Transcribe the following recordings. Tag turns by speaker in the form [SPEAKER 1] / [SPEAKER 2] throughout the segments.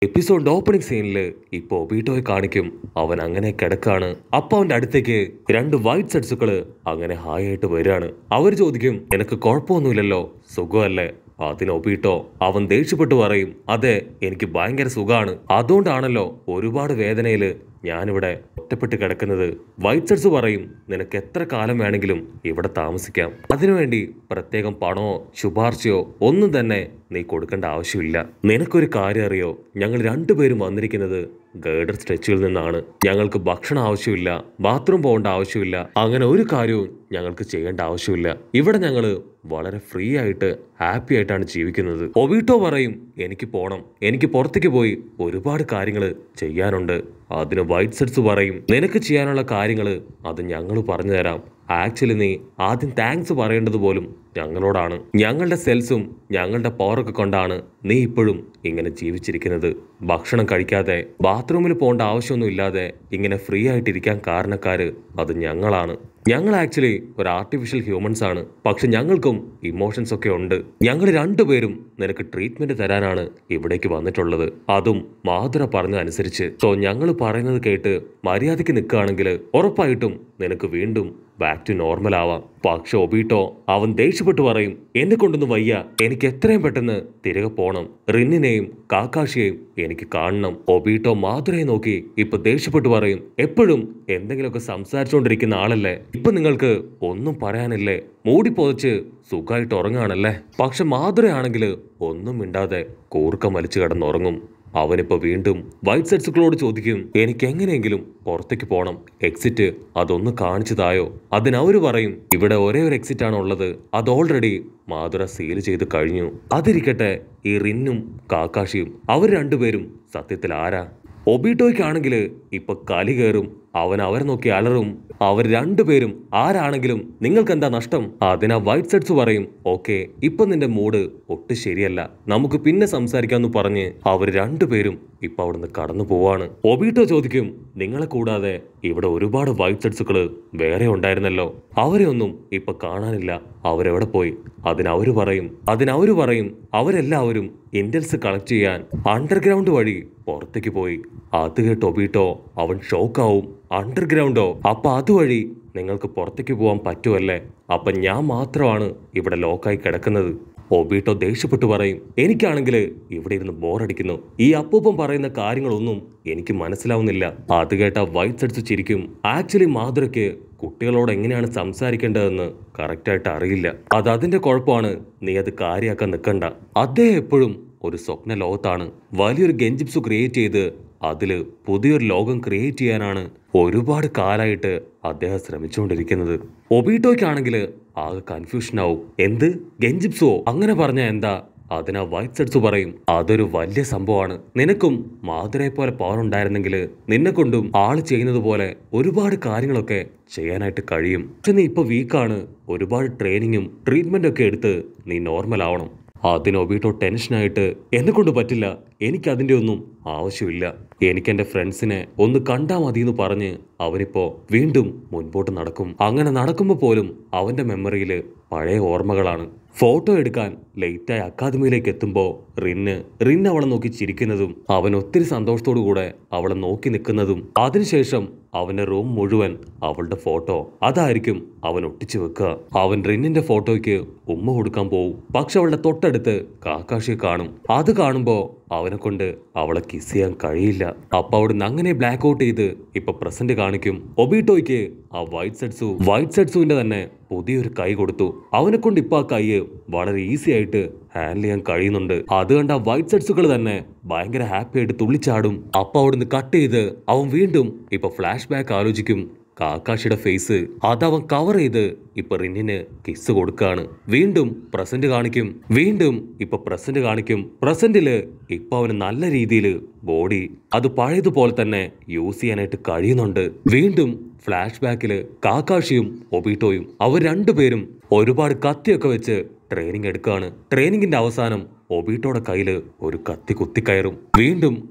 [SPEAKER 1] എപ്പിസോഡിന്റെ opening സീനില് ഇപ്പൊ ഒബീറ്റോയെ കാണിക്കും അവൻ അങ്ങനെ കിടക്കാണ് അപ്പൊ അവന്റെ അടുത്തേക്ക് രണ്ട് വൈറ്റ് സെറ്റ്സുകള് അങ്ങനെ ഹായ് ആയിട്ട് വരികയാണ് അവർ ചോദിക്കും നിനക്ക് കുഴപ്പമൊന്നുമില്ലല്ലോ സുഖമല്ലേ അതിന് ഒബീട്ടോ അവൻ ദേഷ്യപ്പെട്ട് പറയും അതെ എനിക്ക് ഭയങ്കര സുഖമാണ് അതുകൊണ്ടാണല്ലോ ഒരുപാട് വേദനയില് ഞാനിവിടെ ഒറ്റപ്പെട്ട് കിടക്കുന്നത് വൈറ്റ് സെറ്റ്സ് പറയും നിനക്ക് എത്ര കാലം വേണമെങ്കിലും ഇവിടെ താമസിക്കാം അതിനുവേണ്ടി പ്രത്യേകം പണമോ ശുപാർശയോ ഒന്നും തന്നെ നീ കൊടുക്കേണ്ട ആവശ്യമില്ല നിനക്കൊരു കാര്യം അറിയോ ഞങ്ങൾ രണ്ടുപേരും വന്നിരിക്കുന്നത് ഗൈഡർ സ്ട്രെച്ചിൽ നിന്നാണ് ഞങ്ങൾക്ക് ഭക്ഷണം ആവശ്യമില്ല ബാത്റൂം പോകേണ്ട ആവശ്യമില്ല അങ്ങനെ ഒരു കാര്യവും ഞങ്ങൾക്ക് ചെയ്യേണ്ട ആവശ്യമില്ല ഇവിടെ ഞങ്ങൾ വളരെ ഫ്രീ ആയിട്ട് ഹാപ്പി ആയിട്ടാണ് ജീവിക്കുന്നത് ഒവീട്ടോ പറയും എനിക്ക് പോണം എനിക്ക് പുറത്തേക്ക് പോയി ഒരുപാട് കാര്യങ്ങൾ ചെയ്യാനുണ്ട് അതിന് വൈറ്റ് സെറ്റ്സ് പറയും നിനക്ക് ചെയ്യാനുള്ള കാര്യങ്ങൾ അത് ഞങ്ങൾ പറഞ്ഞു തരാം ആക്ച്വലി നീ ആദ്യം താങ്ക്സ് പറയേണ്ടത് പോലും ഞങ്ങളോടാണ് ഞങ്ങളുടെ സെൽസും ഞങ്ങളുടെ പവറൊക്കെ കൊണ്ടാണ് നീ ഇപ്പോഴും ഇങ്ങനെ ജീവിച്ചിരിക്കുന്നത് ഭക്ഷണം കഴിക്കാതെ ബാത്റൂമിൽ പോകേണ്ട ആവശ്യമൊന്നും ഇല്ലാതെ ഇങ്ങനെ ഫ്രീ ആയിട്ടിരിക്കാൻ കാരണക്കാര് അത് ഞങ്ങളാണ് ഞങ്ങൾ ആക്ച്വലി ഒരു ആർട്ടിഫിഷ്യൽ ഹ്യൂമൻസ് ആണ് പക്ഷെ ഞങ്ങൾക്കും ഇമോഷൻസ് ഒക്കെ ഉണ്ട് ഞങ്ങൾ രണ്ടുപേരും നിനക്ക് ട്രീറ്റ്മെന്റ് തരാനാണ് ഇവിടേക്ക് വന്നിട്ടുള്ളത് അതും മാധുര പറഞ്ഞതനുസരിച്ച് സോ ഞങ്ങൾ പറയുന്നത് കേട്ട് മര്യാദയ്ക്ക് നിൽക്കുകയാണെങ്കിൽ ഉറപ്പായിട്ടും നിനക്ക് വീണ്ടും ബാക്ക് ടു നോർമൽ ആവാം പക്ഷെ ഒബീട്ടോ അവൻ ദേഷ്യപ്പെട്ട് പറയും എന്നെ കൊണ്ടൊന്നും വയ്യ എനിക്ക് എത്രയും പെട്ടെന്ന് തിരികെ പോണം റിന്നിനെയും കാക്കാഷിയെയും എനിക്ക് കാണണം ഒബീട്ടോ മാധുരയെ നോക്കി ഇപ്പൊ ദേഷ്യപ്പെട്ട് പറയും എപ്പോഴും എന്തെങ്കിലുമൊക്കെ സംസാരിച്ചുകൊണ്ടിരിക്കുന്ന ആളല്ലേ ഇപ്പൊ നിങ്ങൾക്ക് ഒന്നും പറയാനില്ലേ മൂടി പൊതച്ച് സുഖമായിട്ട് ഉറങ്ങാണല്ലേ പക്ഷെ മാധുരയാണെങ്കിൽ ഒന്നും മിണ്ടാതെ കൂർക്കം വലിച്ചു കിടന്നുറങ്ങും അവനിപ്പോ വീണ്ടും വൈറ്റ് സെറ്റ്സുകളോട് ചോദിക്കും എനിക്ക് എങ്ങനെയെങ്കിലും പുറത്തേക്ക് പോകണം എക്സിറ്റ് അതൊന്ന് കാണിച്ചു തായോ അതിന് അവര് പറയും ഇവിടെ ഒരേ ഒരു എക്സിറ്റ് ആണ് ഉള്ളത് അത് ഓൾറെഡി മാധുര സീൽ ചെയ്ത് കഴിഞ്ഞു അതിരിക്കട്ടെ ഈ റിന്നും കാക്കാഷിയും അവർ രണ്ടുപേരും സത്യത്തിൽ ആരാ ഒബീട്ടോയ്ക്കാണെങ്കിൽ ഇപ്പൊ കലി കയറും അവൻ അവരെ നോക്കി അലറും അവർ രണ്ടുപേരും ആരാണെങ്കിലും നിങ്ങൾക്ക് എന്താ നഷ്ടം അതിനാ വൈറ്റ് സെറ്റ്സ് പറയും ഓക്കെ ഇപ്പൊ നിന്റെ മൂഡ് ഒട്ടും ശരിയല്ല നമുക്ക് പിന്നെ സംസാരിക്കാന്ന് പറഞ്ഞ് അവർ രണ്ടുപേരും ഇപ്പൊ അവിടുന്ന് കടന്നു പോവാണ് ഒബീട്ടോ ചോദിക്കും നിങ്ങളെ കൂടാതെ ഇവിടെ ഒരുപാട് വൈറ്റ് സെറ്റ്സുകള് വേറെ ഉണ്ടായിരുന്നല്ലോ അവരെ ഒന്നും ഇപ്പൊ കാണാനില്ല അവരെവിടെ പോയി അതിനവര് പറയും അതിനവര് പറയും അവരെല്ലാവരും ഇന്റൽസ് കളക്ട് ചെയ്യാൻ അണ്ടർഗ്രൗണ്ട് വഴി പുറത്തേക്ക് പോയി അത് കേട്ട് ഒബീട്ടോ അവൻ ഷോക്കാവും അണ്ടർഗ്രൗണ്ടോ അപ്പൊ അതുവഴി നിങ്ങൾക്ക് പുറത്തേക്ക് പോകാൻ പറ്റുമല്ലേ അപ്പൊ ഞാൻ മാത്രമാണ് ഇവിടെ ലോക്കായി കിടക്കുന്നത് ഒബീട്ടോ ദേഷ്യപ്പെട്ടു പറയും എനിക്കാണെങ്കിൽ ഇവിടെ ഇരുന്ന് ബോറടിക്കുന്നു ഈ അപ്പൂപ്പൻ പറയുന്ന കാര്യങ്ങളൊന്നും എനിക്ക് മനസ്സിലാവുന്നില്ല അത് കേട്ട വൈറ്റ് സെറ്റ്സ് ചിരിക്കും ആക്ച്വലി മാധുരയ്ക്ക് കുട്ടികളോട് എങ്ങനെയാണ് സംസാരിക്കേണ്ടതെന്ന് കറക്റ്റായിട്ട് അറിയില്ല അത് അതിന്റെ കുഴപ്പമാണ് നീ അത് കാര്യാക്കാൻ നിൽക്കണ്ട അദ്ദേഹം എപ്പോഴും ഒരു സ്വപ്ന ലോകത്താണ് വലിയൊരു ഗെഞ്ചിപ്സ് ക്രിയേറ്റ് ചെയ്ത് അതില് പുതിയൊരു ലോകം ക്രിയേറ്റ് ചെയ്യാനാണ് ഒരുപാട് കാലായിട്ട് അദ്ദേഹം ശ്രമിച്ചുകൊണ്ടിരിക്കുന്നത് ഒബീട്ടോയ്ക്കാണെങ്കിൽ ആകെ കൺഫ്യൂഷൻ ആവും എന്ത് ഗെഞ്ചിപ്സോ അങ്ങനെ പറഞ്ഞ എന്താ അതിനാ വൈറ്റ് സെറ്റ്സ് പറയും അതൊരു വലിയ സംഭവമാണ് നിനക്കും മാധുരയെ പോലെ പവർ ഉണ്ടായിരുന്നെങ്കിൽ നിന്നെ കൊണ്ടും ആള് ചെയ്യുന്നത് പോലെ ഒരുപാട് കാര്യങ്ങളൊക്കെ ചെയ്യാനായിട്ട് കഴിയും പക്ഷെ നീ ഇപ്പൊ വീക്കാണ് ഒരുപാട് ട്രെയിനിങ്ങും ട്രീറ്റ്മെന്റും ഒക്കെ എടുത്ത് നീ നോർമൽ ആവണം അതിന് ഒബീട്ടോ ടെൻഷനായിട്ട് എന്നെ കൊണ്ട് പറ്റില്ല എനിക്ക് അതിൻ്റെ ഒന്നും ആവശ്യമില്ല എനിക്ക് എൻ്റെ ഫ്രണ്ട്സിനെ ഒന്ന് കണ്ടാ മതി എന്ന് പറഞ്ഞ് അവനിപ്പോ വീണ്ടും മുൻപോട്ട് നടക്കും അങ്ങനെ നടക്കുമ്പോൾ പോലും അവന്റെ മെമ്മറിയിൽ പഴയ ഓർമ്മകളാണ് ഫോട്ടോ എടുക്കാൻ ലേറ്റായി അക്കാദമിയിലേക്ക് എത്തുമ്പോൾ റിന്ന് റിന്ന് അവളെ നോക്കി ചിരിക്കുന്നതും അവൻ ഒത്തിരി സന്തോഷത്തോടു കൂടെ അവളെ നോക്കി നിൽക്കുന്നതും അതിനുശേഷം അവന്റെ റൂം മുഴുവൻ അവളുടെ ഫോട്ടോ അതായിരിക്കും അവൻ ഒട്ടിച്ചു വെക്കുക അവൻ റിന്നിന്റെ ഫോട്ടോയ്ക്ക് ഉമ്മ കൊടുക്കാൻ പോവും പക്ഷെ അവളുടെ തൊട്ടടുത്ത് കാക്കാഷിയെ കാണും അത് കാണുമ്പോ അവനെ കൊണ്ട് അവളെ കിസ് ചെയ്യാൻ കഴിയില്ല അപ്പൊ അവിടുന്ന് അങ്ങനെ ബ്ലാക്ക് ഔട്ട് ചെയ്ത് ഇപ്പൊ പ്രസന്റ് കാണിക്കും ഒബീട്ടോയ്ക്ക് ആ വൈറ്റ് സെറ്റ്സു വൈറ്റ് സെറ്റ്സുവിന്റെ തന്നെ പുതിയൊരു കൈ കൊടുത്തു അവനെ കൊണ്ട് ഇപ്പൊ ആ കൈ വളരെ ഈസി ആയിട്ട് ഹാൻഡിൽ ചെയ്യാൻ കഴിയുന്നുണ്ട് അത് കണ്ട ആ വൈറ്റ് സെറ്റ്സുകൾ തന്നെ ഭയങ്കര ഹാപ്പി ആയിട്ട് തുള്ളിച്ചാടും അപ്പൊ അവിടുന്ന് കട്ട് ചെയ്ത് അവൻ വീണ്ടും ഇപ്പൊ ഫ്ലാഷ് ബാക്ക് ആലോചിക്കും കാക്കാഷിയുടെ ഫേസ് അതവൻ കവർ ചെയ്ത് ഇപ്പൊ റിന്നിന് കിസ് കൊടുക്കാണ് വീണ്ടും പ്രസന്റ് കാണിക്കും വീണ്ടും ഇപ്പൊ പ്രസന്റ് കാണിക്കും പ്രസന്റില് ഇപ്പൊ അവന് നല്ല രീതിയിൽ ബോഡി അത് പഴയതുപോലെ തന്നെ യൂസ് ചെയ്യാനായിട്ട് കഴിയുന്നുണ്ട് വീണ്ടും ഫ്ലാഷ് ബാക്കില് കാക്കാഷിയും ഒബീട്ടോയും അവർ രണ്ടുപേരും ഒരുപാട് കത്തിയൊക്കെ വെച്ച് ട്രെയിനിങ് എടുക്കുകയാണ് ട്രെയിനിങ്ങിന്റെ അവസാനം ഒബീട്ടോയുടെ കയ്യില് ഒരു കത്തി കുത്തിക്കയറും വീണ്ടും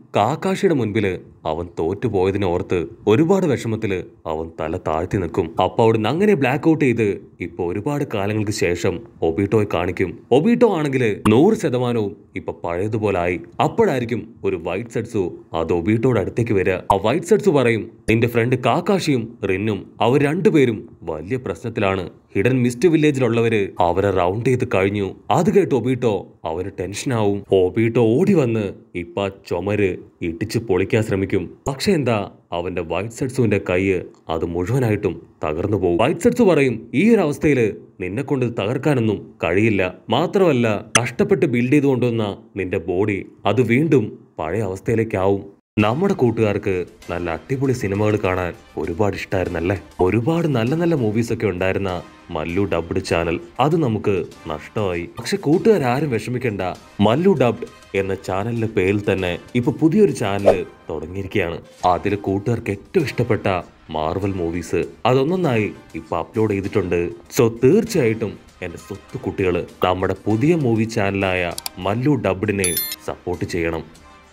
[SPEAKER 1] കാക്കാഷിയുടെ മുൻപില് അവൻ തോറ്റുപോയതിനെ ഓർത്ത് ഒരുപാട് വിഷമത്തില് അവൻ തല താഴ്ത്തി നിൽക്കും അപ്പൊ അവിടുന്ന് അങ്ങനെ ബ്ലാക്ക് ഔട്ട് ചെയ്ത് ഇപ്പൊ ഒരുപാട് കാലങ്ങൾക്ക് ശേഷം ഒബീട്ടോയെ കാണിക്കും ഒബീട്ടോ ആണെങ്കിൽ നൂറ് ശതമാനവും ഇപ്പൊ പഴയതുപോലായി അപ്പോഴായിരിക്കും ഒരു വൈറ്റ് സെറ്റ്സു അത് ഒബീട്ടോയുടെ അടുത്തേക്ക് വരിക ആ വൈറ്റ് സെറ്റ്സു പറയും നിന്റെ ഫ്രണ്ട് കാക്കാഷിയും റിന്നും അവർ രണ്ടുപേരും വലിയ പ്രശ്നത്തിലാണ് ഹിഡൻ മിസ്റ്റ് വില്ലേജിലുള്ളവര് അവരെ റൗണ്ട് ചെയ്ത് കഴിഞ്ഞു അത് കേട്ട് ഒബീട്ടോ അവന് ടെൻഷനാവും ഒബീട്ടോ ഓടി വന്ന് ഇപ്പ ചുമര് ഇടിച്ച് പൊളിക്കാൻ ശ്രമിക്കും പക്ഷെ എന്താ അവന്റെ വൈറ്റ് സെറ്റ്സുവിന്റെ കൈ അത് മുഴുവനായിട്ടും തകർന്നു പോകും വൈറ്റ് സെറ്റ്സ് പറയും ഈ ഒരു അവസ്ഥയിൽ നിന്നെ കൊണ്ട് ഇത് തകർക്കാനൊന്നും കഴിയില്ല മാത്രമല്ല കഷ്ടപ്പെട്ട് ബിൽഡ് ചെയ്ത് കൊണ്ടുവന്ന നിന്റെ ബോഡി അത് വീണ്ടും പഴയ അവസ്ഥയിലേക്കാവും നമ്മുടെ കൂട്ടുകാർക്ക് നല്ല അടിപൊളി സിനിമകൾ കാണാൻ ഒരുപാട് ഇഷ്ടമായിരുന്നല്ലേ ഒരുപാട് നല്ല നല്ല മൂവീസ് ഒക്കെ ഉണ്ടായിരുന്ന മല്ലു ഡബ്ഡ് ചാനൽ അത് നമുക്ക് നഷ്ടമായി പക്ഷെ കൂട്ടുകാരും വിഷമിക്കണ്ട മല്ലു ഡബ്ഡ് എന്ന ചാനലിന്റെ പേരിൽ തന്നെ ഇപ്പൊ പുതിയൊരു ചാനൽ തുടങ്ങിയിരിക്കുകയാണ് അതിൽ കൂട്ടുകാർക്ക് ഏറ്റവും ഇഷ്ടപ്പെട്ട മാർവൽ മൂവീസ് അതൊന്നൊന്നായി ഇപ്പൊ അപ്ലോഡ് ചെയ്തിട്ടുണ്ട് സോ തീർച്ചയായിട്ടും എന്റെ സ്വത്ത് കുട്ടികൾ നമ്മുടെ പുതിയ മൂവി ചാനലായ മല്ലു ഡബ്ഡിനെ സപ്പോർട്ട് ചെയ്യണം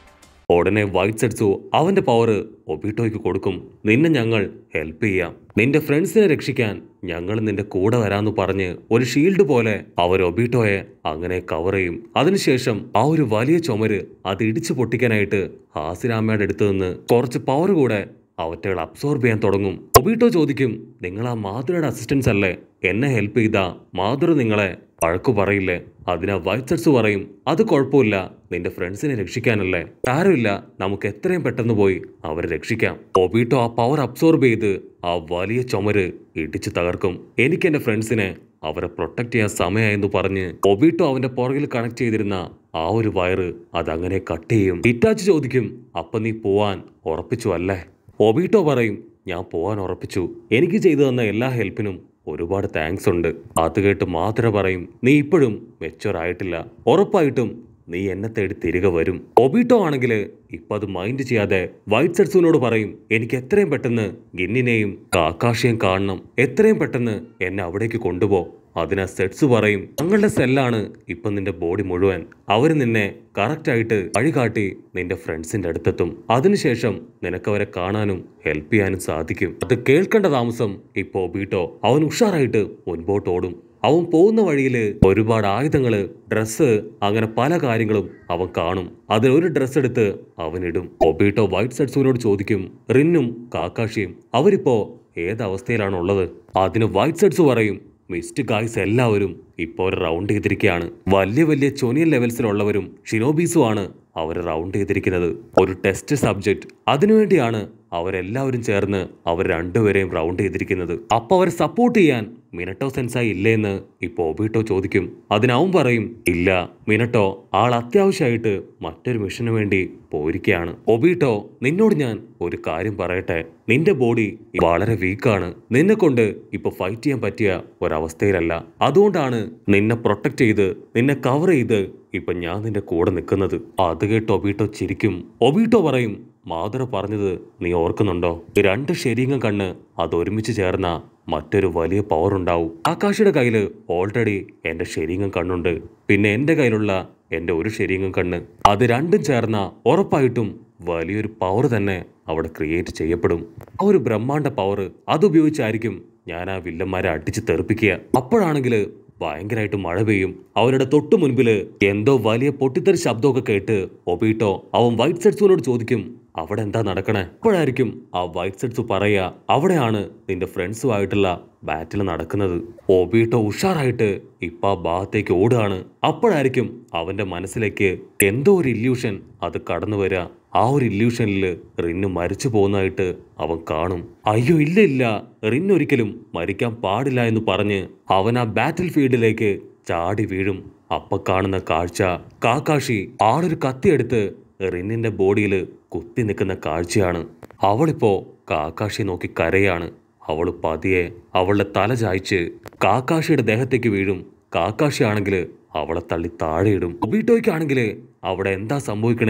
[SPEAKER 1] ഉടനെ വൈറ്റ് സെറ്റ്സു അവന്റെ പവർ ഒബീട്ടോയ്ക്ക് കൊടുക്കും നിന്നെ ഞങ്ങൾ ഹെൽപ്പ് ചെയ്യാം നിന്റെ ഫ്രണ്ട്സിനെ രക്ഷിക്കാൻ ഞങ്ങൾ നിന്റെ കൂടെ വരാന്ന് പറഞ്ഞ് ഒരു ഷീൽഡ് പോലെ അവർ ഒബീട്ടോയെ അങ്ങനെ കവർ ചെയ്യും അതിനുശേഷം ആ ഒരു വലിയ ചുമര് അത് ഇടിച്ചു പൊട്ടിക്കാനായിട്ട് ഹാസിരാമയുടെ അടുത്ത് നിന്ന് കുറച്ച് പവർ കൂടെ അവറ്റകൾ അബ്സോർബ് ചെയ്യാൻ തുടങ്ങും ഒബീട്ടോ ചോദിക്കും നിങ്ങൾ ആ മാധുരയുടെ അസിസ്റ്റൻസ് അല്ലേ എന്നെ ഹെൽപ്പ് ചെയ്താ മാധുര നിങ്ങളെ വഴക്കു പറയില്ലേ അതിനാ വൈറ്റ് സെറ്റ്സ് പറയും അത് കുഴപ്പമില്ല നിന്റെ ഫ്രണ്ട്സിനെ രക്ഷിക്കാനല്ലേ സാരമില്ല നമുക്ക് എത്രയും പെട്ടെന്ന് പോയി അവരെ രക്ഷിക്കാം ഒബീട്ടോ ആ പവർ അബ്സോർബ് ചെയ്ത് ആ വലിയ ചുമര് ഇടിച്ചു തകർക്കും എനിക്ക് എന്റെ ഫ്രണ്ട്സിനെ അവരെ പ്രൊട്ടക്ട് ചെയ്യാൻ സമയമായെന്ന് പറഞ്ഞ് ഒബീട്ടോ അവന്റെ പുറകിൽ കണക്ട് ചെയ്തിരുന്ന ആ ഒരു വയറ് അതങ്ങനെ കട്ട് ചെയ്യും ഇറ്റാച്ച് ചോദിക്കും അപ്പൊ നീ പോവാൻ ഉറപ്പിച്ചു അല്ലേ ഒബീട്ടോ പറയും ഞാൻ പോവാൻ ഉറപ്പിച്ചു എനിക്ക് ചെയ്തു തന്ന എല്ലാ ഹെൽപ്പിനും ഒരുപാട് താങ്ക്സ് ഉണ്ട് അത് കേട്ട് മാത്ര പറയും നീ ഇപ്പോഴും മെച്ചുവർ ആയിട്ടില്ല ഉറപ്പായിട്ടും നീ എന്നെ തേടി തിരികെ വരും ഒബീട്ടോ ആണെങ്കിൽ ഇപ്പൊ അത് മൈൻഡ് ചെയ്യാതെ വൈറ്റ് സെറ്റ്സുവിനോട് പറയും എനിക്ക് എത്രയും പെട്ടെന്ന് ഗിന്നിനെയും കാക്കാഷിയും കാണണം എത്രയും പെട്ടെന്ന് എന്നെ അവിടേക്ക് കൊണ്ടുപോ അതിനാ സെറ്റ്സ് പറയും ഞങ്ങളുടെ സെല്ലാണ് ഇപ്പൊ നിന്റെ ബോഡി മുഴുവൻ അവര് നിന്നെ കറക്റ്റ് ആയിട്ട് വഴികാട്ടി നിന്റെ ഫ്രണ്ട്സിന്റെ അടുത്തെത്തും അതിനുശേഷം നിനക്കവരെ കാണാനും ഹെൽപ്പ് ചെയ്യാനും സാധിക്കും അത് കേൾക്കേണ്ട താമസം ഇപ്പോ ബീട്ടോ അവൻ ഉഷാറായിട്ട് മുൻപോട്ട് ഓടും അവൻ പോകുന്ന വഴിയിൽ ഒരുപാട് ആയുധങ്ങള് ഡ്രസ്സ് അങ്ങനെ പല കാര്യങ്ങളും അവൻ കാണും അതിൽ ഒരു ഡ്രസ്സ് എടുത്ത് അവൻ ഇടും ഒബീട്ടോ വൈറ്റ് സെറ്റ്സുവിനോട് ചോദിക്കും റിന്നും കാക്കാഷിയും അവരിപ്പോ ഏതവസ്ഥയിലാണ് ഉള്ളത് അതിന് വൈറ്റ് സെറ്റ്സ് പറയും മിസ്റ്റ് ഗായ്സ് എല്ലാവരും ഇപ്പോൾ ഒരു റൗണ്ട് ചെയ്തിരിക്കുകയാണ് വലിയ വലിയ ചൊനിയൽ ലെവൽസിലുള്ളവരും ഷിനോബീസും ആണ് അവരെ റൗണ്ട് ചെയ്തിരിക്കുന്നത് ഒരു ടെസ്റ്റ് സബ്ജക്റ്റ് അതിനുവേണ്ടിയാണ് അവരെല്ലാവരും ചേർന്ന് അവർ രണ്ടുപേരെയും റൗണ്ട് ചെയ്തിരിക്കുന്നത് അപ്പൊ അവരെ സപ്പോർട്ട് ചെയ്യാൻ മിനട്ടോ സെൻസായി ഇല്ലേന്ന് ഇപ്പൊ ഒബീട്ടോ ചോദിക്കും അതിനവൻ പറയും ഇല്ല മിനട്ടോ ആൾ അത്യാവശ്യമായിട്ട് മറ്റൊരു മിഷന് വേണ്ടി പോയിരിക്കുകയാണ് ഒബീട്ടോ നിന്നോട് ഞാൻ ഒരു കാര്യം പറയട്ടെ നിന്റെ ബോഡി വളരെ വീക്കാണ് നിന്നെ കൊണ്ട് ഇപ്പൊ ഫൈറ്റ് ചെയ്യാൻ പറ്റിയ ഒരവസ്ഥയിലല്ല അതുകൊണ്ടാണ് നിന്നെ പ്രൊട്ടക്ട് ചെയ്ത് നിന്നെ കവർ ചെയ്ത് ഇപ്പൊ ഞാൻ നിന്റെ കൂടെ നിൽക്കുന്നത് അത് കേട്ട് ഒബീട്ടോ ചിരിക്കും ഒബീട്ടോ പറയും മാധുര പറഞ്ഞത് നീ ഓർക്കുന്നുണ്ടോ രണ്ട് ശരീരം കണ്ണ് അത് ഒരുമിച്ച് ചേർന്ന മറ്റൊരു വലിയ പവർ ഉണ്ടാവും ആകാശിയുടെ കയ്യില് ഓൾറെഡി എന്റെ ശരീരം കണ്ണുണ്ട് പിന്നെ എന്റെ കയ്യിലുള്ള എന്റെ ഒരു ശരീരം കണ്ണ് അത് രണ്ടും ചേർന്ന ഉറപ്പായിട്ടും വലിയൊരു പവർ തന്നെ അവിടെ ക്രിയേറ്റ് ചെയ്യപ്പെടും ആ ഒരു ബ്രഹ്മാണ്ട പവർ അതുപയോഗിച്ചായിരിക്കും ഞാൻ ആ വില്ലന്മാരെ അടിച്ച് തെറിപ്പിക്കുക അപ്പോഴാണെങ്കിൽ ഭയങ്കരമായിട്ട് മഴ പെയ്യും അവരുടെ തൊട്ടു മുൻപില് എന്തോ വലിയ പൊട്ടിത്തെറി ശബ്ദമൊക്കെ കേട്ട് ഒബീട്ടോ അവൻ വൈറ്റ് സെറ്റ്സുവിനോട് ചോദിക്കും അവിടെ എന്താ നടക്കണേ അപ്പോഴായിരിക്കും ആ വൈറ്റ് സെറ്റ്സ് പറയാ അവിടെയാണ് നിന്റെ ഫ്രണ്ട്സുമായിട്ടുള്ള ബാറ്റിൽ നടക്കുന്നത് ഒബീട്ടോ ഉഷാറായിട്ട് ഇപ്പൊ ആ ഭാഗത്തേക്ക് ഓടുകയാണ് അപ്പോഴായിരിക്കും അവന്റെ മനസ്സിലേക്ക് എന്തോ ഒരു ഇല്യൂഷൻ അത് കടന്നു വരിക ആ ഒരു ഇല്യൂഷനിൽ റിന്നു മരിച്ചു പോകുന്നതായിട്ട് അവൻ കാണും അയ്യോ ഇല്ല ഇല്ല റിന്നു ഒരിക്കലും മരിക്കാൻ പാടില്ല എന്ന് പറഞ്ഞ് അവൻ ആ ബാറ്റിൽ ഫീൽഡിലേക്ക് ചാടി വീഴും അപ്പ കാണുന്ന കാഴ്ച കാക്കാഷി ആളൊരു കത്തിയെടുത്ത് റിന്നിന്റെ ബോഡിയിൽ കുത്തി നിൽക്കുന്ന കാഴ്ചയാണ് അവളിപ്പോ കാക്കാഷി നോക്കി കരയാണ് അവൾ പതിയെ അവളുടെ തല ചായ്ച്ച് കാക്കാഷിയുടെ ദേഹത്തേക്ക് വീഴും കാക്കാഷി ആണെങ്കിൽ അവളെ തള്ളി താഴെയിടും ഒബീട്ടോയ്ക്കാണെങ്കിൽ അവിടെ എന്താ സംഭവിക്കണേന്ന്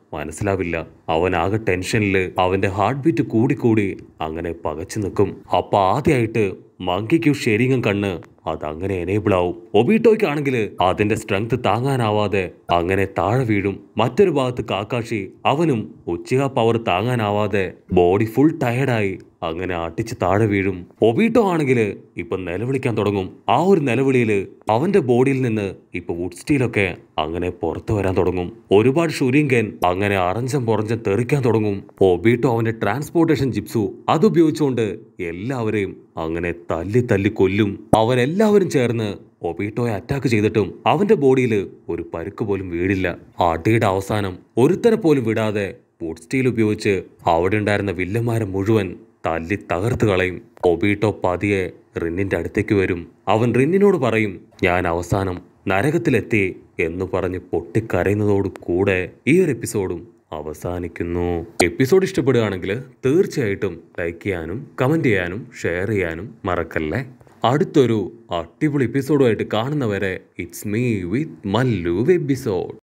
[SPEAKER 1] മനസ്സിലാവില്ല അവൻ ആകെ ടെൻഷനില് അവന്റെ ഹാർട്ട് ബീറ്റ് കൂടിക്കൂടി അങ്ങനെ പകച്ചു നിൽക്കും അപ്പൊ ആദ്യമായിട്ട് മങ്കിക്ക് ഷെരിങ്ങും കണ്ണ് അതങ്ങനെ എനേബിൾ ആവും ഒബീട്ടോയ്ക്കാണെങ്കിൽ അതിന്റെ സ്ട്രെങ്ത് താങ്ങാനാവാതെ അങ്ങനെ താഴെ വീഴും മറ്റൊരു ഭാഗത്ത് കാക്കാഷി അവനും ഉച്ചിക പവർ താങ്ങാനാവാതെ ബോഡി ഫുൾ ടയർഡായി അങ്ങനെ അടിച്ച് താഴെ വീഴും ഒബീട്ടോ ആണെങ്കിൽ ഇപ്പൊ നിലവിളിക്കാൻ തുടങ്ങും ആ ഒരു നിലവിളിയില് അവന്റെ ബോഡിയിൽ നിന്ന് ഇപ്പൊ വുഡ് സ്റ്റീലൊക്കെ അങ്ങനെ പുറത്തു വരാൻ തുടങ്ങും ഒരുപാട് ഷുരിങ്കൻ അങ്ങനെ അറഞ്ചം പുറഞ്ചം തെറിക്കാൻ തുടങ്ങും ഒബീട്ടോ അവന്റെ ട്രാൻസ്പോർട്ടേഷൻ ജിപ്സു അതുപയോഗിച്ചുകൊണ്ട് എല്ലാവരെയും അങ്ങനെ തല്ലി തല്ലി കൊല്ലും അവരെല്ലാവരും ചേർന്ന് ഒബീട്ടോയെ അറ്റാക്ക് ചെയ്തിട്ടും അവന്റെ ബോഡിയിൽ ഒരു പരുക്ക് പോലും വീടില്ല അടിയുടെ അവസാനം ഒരുത്തരെ പോലും വിടാതെ വുഡ് സ്റ്റീൽ ഉപയോഗിച്ച് അവിടെ ഉണ്ടായിരുന്ന വില്ലന്മാരെ മുഴുവൻ തല്ലി തകർത്ത് കളയും ഒബീട്ടോ പതിയെ റിന്നിന്റെ അടുത്തേക്ക് വരും അവൻ റിന്നിനോട് പറയും ഞാൻ അവസാനം നരകത്തിലെത്തി എന്ന് പറഞ്ഞ് പൊട്ടിക്കരയുന്നതോട് കൂടെ ഈ ഒരു എപ്പിസോഡും അവസാനിക്കുന്നു എപ്പിസോഡ് ഇഷ്ടപ്പെടുകയാണെങ്കിൽ തീർച്ചയായിട്ടും ലൈക്ക് ചെയ്യാനും കമന്റ് ചെയ്യാനും ഷെയർ ചെയ്യാനും മറക്കല്ലേ അടുത്തൊരു അടിപൊളി എപ്പിസോഡുമായിട്ട് കാണുന്നവരെ it's me with Mallu episode